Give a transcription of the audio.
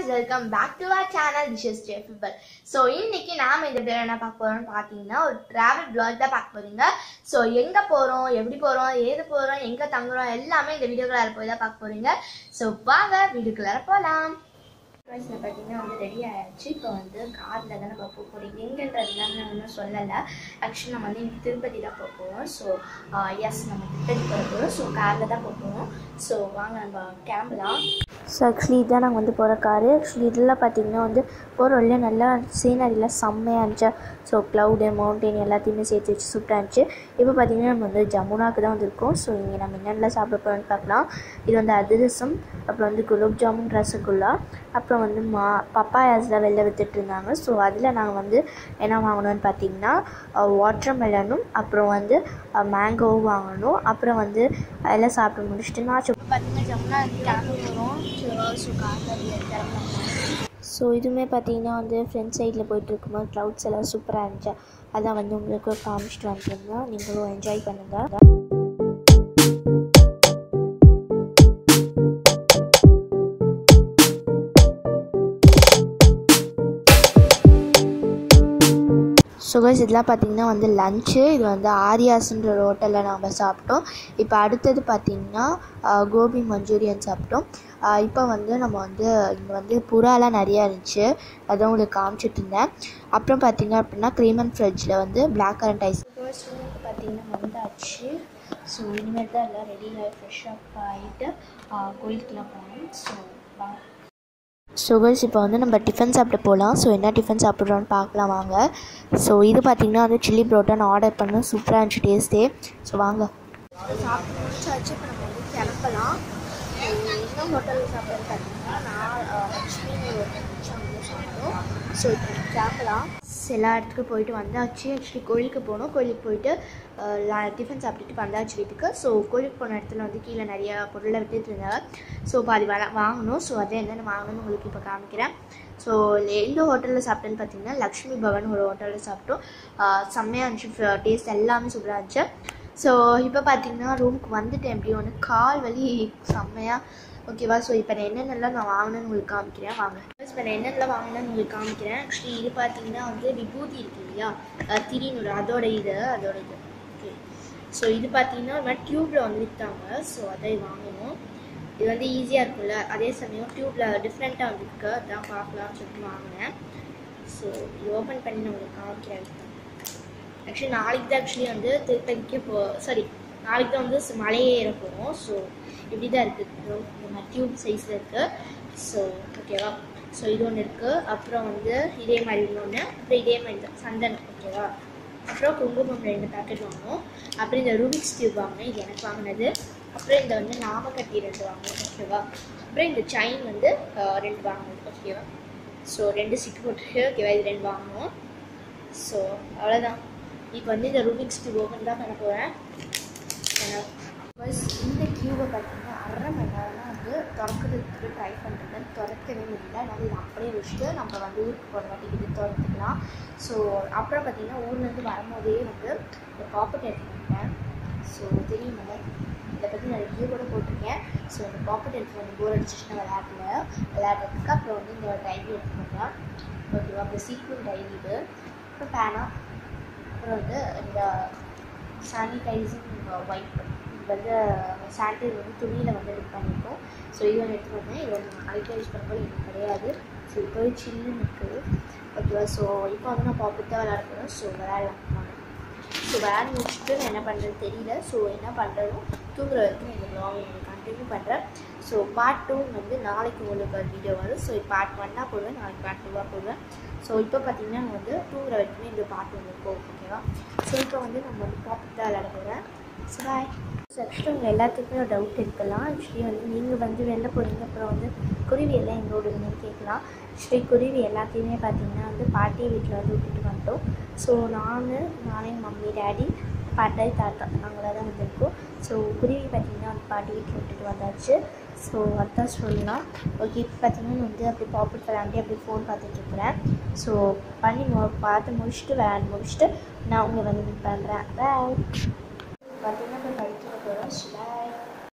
guys welcome back to our channel this is ஜெஃபிபல் so இன்னைக்கு நாம இந்த வீடியோ என்ன பார்க்க போறோம்னு பார்த்தீங்கன்னா ஒரு டிராவல் vlog தான் பார்க்க போறீங்க ஸோ எங்க போறோம் எப்படி போறோம் ஏது போறோம் எங்க தங்குறோம் எல்லாமே இந்த வீடியோக்குள்ளார போய் தான் பார்க்க போறீங்க ஸோ வாங்க வீடியோக்குள்ளார போகலாம் வயசில் பார்த்தீங்கன்னா வந்து ரெடி ஆயாச்சு இப்போ வந்து காரில் தான் நம்ம போக போகிறோம் எங்கன்றதுலாம் நான் ஒன்றும் சொல்லலை ஆக்சுவலி நம்ம வந்து இன்னைக்கு திருப்பதி தான் போக போகிறோம் ஸோ எஸ் நம்ம திருப்பதி போக போகிறோம் ஸோ காரில் தான் போக போகிறோம் ஸோ வாங்க நம்ம கிளம்பலாம் ஸோ ஆக்சுவலி இதுதான் நாங்கள் வந்து போகிற காரு ஆக்சுவலி இதெல்லாம் பார்த்தீங்கன்னா வந்து போகிற வழியில நல்லா சீனரிலாம் செம்மையாக இருந்துச்சு ஸோ க்ளவுடு மவுண்டெயின் எல்லாத்தையுமே சேர்த்து வச்சு சூப்பராக இருந்துச்சு இப்போ பார்த்தீங்கன்னா நம்ம வந்து ஜமுனாக்கு தான் வந்திருக்கோம் ஸோ இங்கே நம்ம என்னென்னலாம் சாப்பிட போகிறோம்னு பார்க்கலாம் இது வந்து அதிரசம் அப்புறம் வந்து குலோப் ஜாமுன் ரசகுல்லா அப்புறம் வந்து மா பப்பாயாஸ்லாம் வெளில வித்துட்டு இருந்தாங்க ஸோ அதில் நாங்கள் வந்து என்ன வாங்கணும்னு பார்த்தீங்கன்னா வாட்டர் மெலனும் அப்புறம் வந்து மேங்கோவும் வாங்கணும் அப்புறம் வந்து எல்லாம் சாப்பிட்டு முடிச்சுட்டு நான் இப்போ பார்த்தீங்கன்னா ஜமுனா கிளம்ப போகிறோம் ஸோ காரில் கிளம்பலாம் ஸோ இதுவுமே பார்த்தீங்கன்னா வந்து ஃப்ரண்ட் சைடில் போயிட்டு இருக்கும்போது க்ளவுட்ஸ் எல்லாம் சூப்பராக இருந்துச்சு அதான் வந்து உங்களுக்கு காமிச்சிட்டு வந்துருந்தோம் நீங்களும் என்ஜாய் பண்ணுங்கள் சுகர்ஸ் இதெல்லாம் பார்த்தீங்கன்னா வந்து லஞ்சு இது வந்து ஆரியாஸ்ன்ற ஒரு ஹோட்டலில் நாம் சாப்பிட்டோம் இப்போ அடுத்தது பார்த்தீங்கன்னா ஆஹ், கோபி மஞ்சூரியன் சாப்பிட்டோம் ஆஹ், இப்போ வந்து நம்ம வந்து இங்கே வந்து புறாலாம் நிறையா இருந்துச்சு அதான் உங்களுக்கு காமிச்சிட்டு இருந்தேன் அப்புறம் பார்த்தீங்க அப்படின்னா க்ரீம் அண்ட் ஃப்ரிட்ஜில் வந்து பிளாக் கரண்ட் ஐஸ் ஸ்டூடெண்ட் பார்த்தீங்கன்னா வந்தாச்சு ஸோ இனிமேல் தான் எல்லாம் ரெடியாக ஃப்ரெஷ் அப் ஆகிட்டு கோயிலுக்குலாம் போகணும் ஸோ வாங்க சுகர்ஸ் இப்போ வந்து நம்ம டிஃபன் சாப்பிட போகலாம் ஸோ என்ன டிஃபன் சாப்பிட்றோன்னு பார்க்கலாம் வாங்க ஸோ இது பார்த்தீங்கன்னா வந்து சில்லி புரோட்டா நான் ஆர்டர் பண்ணேன் சூப்பராக இருந்துச்சு டேஸ்ட்டே ஸோ வாங்க சாப்பிட்டு முடிச்சாச்சு இப்போ நம்ம வந்து கிளம்பலாம் என்ன ஹோட்டலில் சாப்பிட்றது பார்த்தீங்கன்னா நான் அஹ், லக்ஷ்மி ஒரு நிமிஷம் வந்து சாப்பிட்டோம் ஸோ இப்போ நம்ம கிளம்பலாம் எல்லா இடத்துக்கும் போயிட்டு வந்தாச்சு ஆக்சுவலி கோயிலுக்கு போனோம் கோயிலுக்கு போயிட்டு டிஃபன் சாப்பிட்டுட்டு வந்தாச்சு வீட்டுக்கு ஸோ கோயிலுக்கு போன இடத்துல வந்து கீழே நிறைய பொருளை விட்டுட்டு இருந்தாங்க ஸோ பாதி வா வாங்கணும் ஸோ அதை என்னென்ன வாங்கணும்னு உங்களுக்கு இப்போ காமிக்கிறேன் ஸோ எந்த ஹோட்டலில் சாப்பிட்டேன்னு பார்த்தீங்கன்னா லக்ஷ்மி பவன் ஒரு ஹோட்டலில் சாப்பிட்டோம் ஆஹ் செம்மையாக இருந்துச்சு டேஸ்ட் எல்லாமே சூப்பராக இருந்துச்சு ஸோ இப்போ பார்த்தீங்கன்னா ரூமுக்கு வந்துட்டேன் எப்படி ஒன்று கால் வலி செம்மையாக ஓகேவா ஸோ இப்போ நான் என்னென்னலாம் நான் வாங்கினேன்னு உங்களுக்கு காமிக்கிறேன் வாங்க இப்போ நான் என்னென்னலாம் வாங்கினேன்னு உங்களுக்கு காமிக்கிறேன் ஆக்சுவலி இது பார்த்தீங்கன்னா வந்து விபூதி இருக்கு இல்லையா அஹ் திரிநூறு அதோட இது அதோட இது ஓகே ஸோ இது பார்த்தீங்கன்னா ஒரு மாதிரி டியூப்பில் வந்து விற்றாங்க ஸோ அதை வாங்கணும் இது வந்து ஈஸியாக இருக்கும்ல அதே சமயம் டியூப்பில் டிஃப்ரெண்ட்டாக வந்துருக்கு அதான் பார்க்கலாம்னு சொல்லிட்டு வாங்கினேன் ஸோ இது ஓப்பன் பண்ணி நான் உங்களுக்கு காமிக்கிறேன் ஆக்சுவலி நாளைக்கு தான் ஆக்சுவலி வந்து திருப்பதிக்கு போ சாரி நாளைக்கு தான் வந்து ஸ் மலையே ஏற போகிறோம் ஸோ இப்படி தான் இருக்குது இதோ இந்த மாதிரி டியூப் சைஸில் இருக்குது ஸோ ஓகேவா ஸோ இது ஒன்று இருக்குது அப்புறம் வந்து இதே மாதிரி இன்னொன்று அப்புறம் இதே மாதிரி தான் சந்தன் ஓகேவா அப்புறம் குங்குமம் ரெண்டு பேக்கெட் வாங்கினோம் அப்புறம் இந்த ரூபிக்ஸ் டியூப் வாங்கினேன் இது எனக்கு வாங்கினது அப்புறம் இந்த வந்து நாமக்கட்டி ரெண்டு வாங்கினோம் ஓகேவா அப்புறம் இந்த செயின் வந்து அஹ், ரெண்டு வாங்கினது ஓகேவா ஸோ ரெண்டு ஸ்டிக் போட்டுருக்கு ஓகேவா இது ரெண்டு வாங்கினோம் ஸோ அவ்வளோதான் இப்போ வந்து இந்த ரூபிக்ஸ் கியூப் ஓப்பன் தான் பண்ண போகிறேன் பஸ் இந்த கியூபை பார்த்தீங்கன்னா அரை மணி நேரம் வந்து திறக்கிறதுக்கு ட்ரை பண்ணுறேன் திறக்கவே முடியல அதனால இதை அப்படியே வச்சுட்டு நம்ம வந்து ஊருக்கு போகிற வாட்டி இது திறந்துக்கலாம் ஸோ அப்புறம் பார்த்தீங்கன்னா ஊர்லேருந்து வரும்போதே வந்து இந்த பாப்பட் எடுத்து வந்தேன் ஸோ தெரியுமில்ல இதை பற்றி நான் ரிவ்யூ கூட போட்டிருக்கேன் ஸோ இந்த பாப்பட் எடுத்து வந்து போர் அடிச்சிச்சுன்னா விளையாடல விளையாடுறதுக்கு அப்புறம் வந்து இந்த டைரி எடுத்து வந்தேன் ஓகேவா அப்புறம் சீக்வல் டைரி இது அப்புறம் பேனா அப்புறம் வந்து இந்த சானிடைசிங் ஒயிட் இது வந்து சானிடைசர் வந்து துணியில் வந்து இது பண்ணியிருக்கோம் ஸோ இது ஒன்று எடுத்து வந்தேன் இது வந்து நாளைக்கு யூஸ் பண்ணும்போது இது கிடையாது ஸோ இப்போ சில்லுன்னு இருக்குது ஓகேவா ஸோ இப்போ வந்து நான் பாப்பட் தான் விளையாட போகிறேன் ஸோ விளையாடலாம் வாங்க. ஸோ விளையாட முடிச்சுட்டு நான் என்ன பண்ணுறது தெரியல ஸோ என்ன பண்ணுறதும் தூங்குற வரைக்கும் இந்த vlog உங்களுக்கு கண்டினியூ பண்ணுறேன் ஸோ பார்ட் டூ வந்து நாளைக்கு உங்களுக்கு ஒரு வீடியோ வரும் ஸோ பார்ட் ஒன்னாக போடுவேன் நாளைக்கு பார்ட் டூவாக போடுவேன் ஸோ இப்போ பார்த்தீங்கன்னா நான் வந்து தூங்குற வரைக்குமே இந்த பாட்டு ஒன்று இருக்கும் ஓகேவா ஸோ இப்போ வந்து நம்ம வந்து பாட்டு தான் விளையாட போகிறேன் ஸோ பாய் ஸோ ஆக்சுவலி உங்கள் எல்லாத்துக்குமே ஒரு டவுட் இருக்கலாம் ஆக்சுவலி வந்து நீங்கள் வந்து வெளில போகிறீங்க அப்புறம் வந்து குருவி எல்லாம் எங்களோட இருந்துன்னு கேட்கலாம் ஆக்சுவலி குருவி எல்லாத்தையுமே பார்த்தீங்கன்னா வந்து பாட்டி வீட்டில் வந்து விட்டுட்டு வந்துட்டோம் ஸோ நான் நானே மம்மி டேடி பாட்டாய் தாத்தா நாங்களாக தான் வந்திருக்கோம் ஸோ குருவி பார்த்தீங்கன்னா வந்து பாட்டி வீட்டில் விட்டுட்டு வந்தாச்சு ஸோ அதான் சொல்லலாம் ஓகே இப்போ பார்த்தீங்கன்னா வந்து அப்படி பாப்பட் விளாண்டி அப்படி ஃபோன் பார்த்துட்டு இருக்கிறேன் ஸோ பண்ணி மு- பார்த்து முடிச்சுட்டு விளையாண்டு முடிச்சுட்டு நான் உங்களை வந்து மீட் பண்ணுறேன் பாய் பார்த்தீங்கன்னா இப்போ கழிச்சு போகிறோம் பாய்